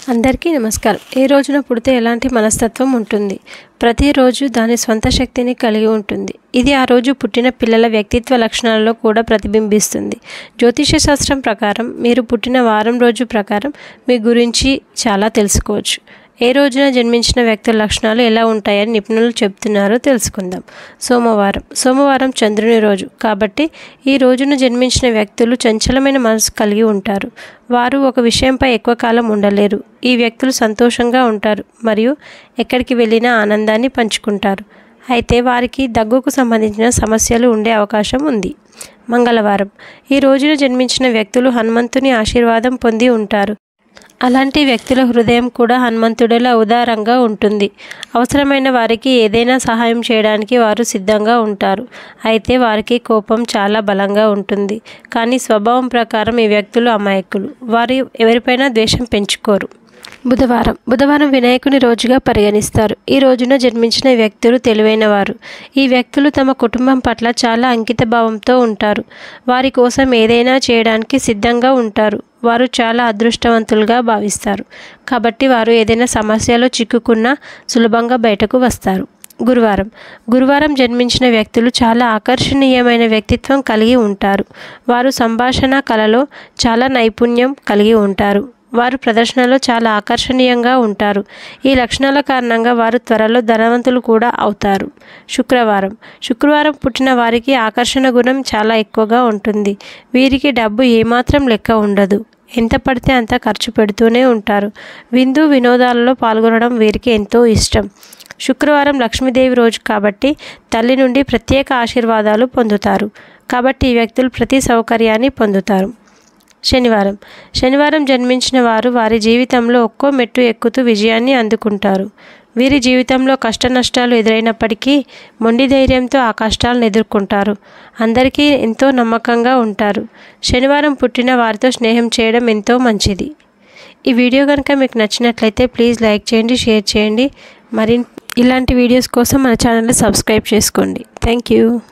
అందరికీ నమస్కారం ఏ రోజున పుడితే ఎలాంటి మనస్తత్వం ఉంటుంది ప్రతిరోజు దాని స్వంత శక్తిని కలిగి ఉంటుంది ఇది ఆ రోజు పుట్టిన పిల్లల వ్యక్తిత్వ లక్షణాలలో కూడా ప్రతిబింబిస్తుంది జ్యోతిష శాస్త్రం ప్రకారం మీరు పుట్టిన వారం రోజు ప్రకారం మీ గురించి చాలా తెలుసుకోవచ్చు ఏ రోజున జన్మించిన వ్యక్తుల లక్షణాలు ఎలా ఉంటాయని నిపుణులు చెబుతున్నారో తెలుసుకుందాం సోమవారం సోమవారం చంద్రుని రోజు కాబట్టి ఈ రోజున జన్మించిన వ్యక్తులు చంచలమైన మనసు కలిగి ఉంటారు వారు ఒక విషయంపై ఎక్కువ కాలం ఉండలేరు ఈ వ్యక్తులు సంతోషంగా ఉంటారు మరియు ఎక్కడికి వెళ్ళినా ఆనందాన్ని పంచుకుంటారు అయితే వారికి దగ్గుకు సంబంధించిన సమస్యలు ఉండే అవకాశం ఉంది మంగళవారం ఈ రోజున జన్మించిన వ్యక్తులు హనుమంతుని ఆశీర్వాదం పొంది ఉంటారు అలాంటి వ్యక్తుల హృదయం కూడా హనుమంతుడిలా ఉదారంగా ఉంటుంది అవసరమైన వారికి ఏదైనా సహాయం చేయడానికి వారు సిద్ధంగా ఉంటారు అయితే వారికి కోపం చాలా బలంగా ఉంటుంది కానీ స్వభావం ప్రకారం ఈ వ్యక్తులు అమాయకులు వారు ఎవరిపైనా ద్వేషం పెంచుకోరు బుధవారం బుధవారం వినాయకుని రోజుగా పరిగణిస్తారు ఈ రోజున జన్మించిన వ్యక్తులు తెలివైన వారు ఈ వ్యక్తులు తమ కుటుంబం పట్ల చాలా అంకిత భావంతో ఉంటారు వారి కోసం ఏదైనా చేయడానికి సిద్ధంగా ఉంటారు వారు చాలా అదృష్టవంతులుగా భావిస్తారు కాబట్టి వారు ఏదైనా సమస్యలో చిక్కుకున్నా సులభంగా బయటకు వస్తారు గురువారం గురువారం జన్మించిన వ్యక్తులు చాలా ఆకర్షణీయమైన వ్యక్తిత్వం కలిగి ఉంటారు వారు సంభాషణ కళలో చాలా నైపుణ్యం కలిగి ఉంటారు వారు ప్రదర్శనలో చాలా ఆకర్షణీయంగా ఉంటారు ఈ లక్షణాల కారణంగా వారు త్వరలో ధనవంతులు కూడా అవుతారు శుక్రవారం శుక్రవారం పుట్టిన వారికి ఆకర్షణ గుణం చాలా ఎక్కువగా ఉంటుంది వీరికి డబ్బు ఏమాత్రం లెక్క ఉండదు ఎంత పడితే అంత ఖర్చు పెడుతూనే ఉంటారు విందు వినోదాలలో పాల్గొనడం వీరికి ఎంతో ఇష్టం శుక్రవారం లక్ష్మీదేవి రోజు కాబట్టి తల్లి నుండి ప్రత్యేక ఆశీర్వాదాలు పొందుతారు కాబట్టి ఈ వ్యక్తులు ప్రతి సౌకర్యాన్ని పొందుతారు శనివారం శనివారం జన్మించిన వారు వారి జీవితంలో ఒక్కో మెట్టు ఎక్కుతూ విజయాన్ని అందుకుంటారు వీరి జీవితంలో కష్ట నష్టాలు ఎదురైనప్పటికీ మొండి ధైర్యంతో ఆ కష్టాలను ఎదుర్కొంటారు అందరికీ ఎంతో నమ్మకంగా ఉంటారు శనివారం పుట్టిన వారితో స్నేహం చేయడం ఎంతో మంచిది ఈ వీడియో కనుక మీకు నచ్చినట్లయితే ప్లీజ్ లైక్ చేయండి షేర్ చేయండి మరి ఇలాంటి వీడియోస్ కోసం మన ఛానల్ని సబ్స్క్రైబ్ చేసుకోండి థ్యాంక్ యూ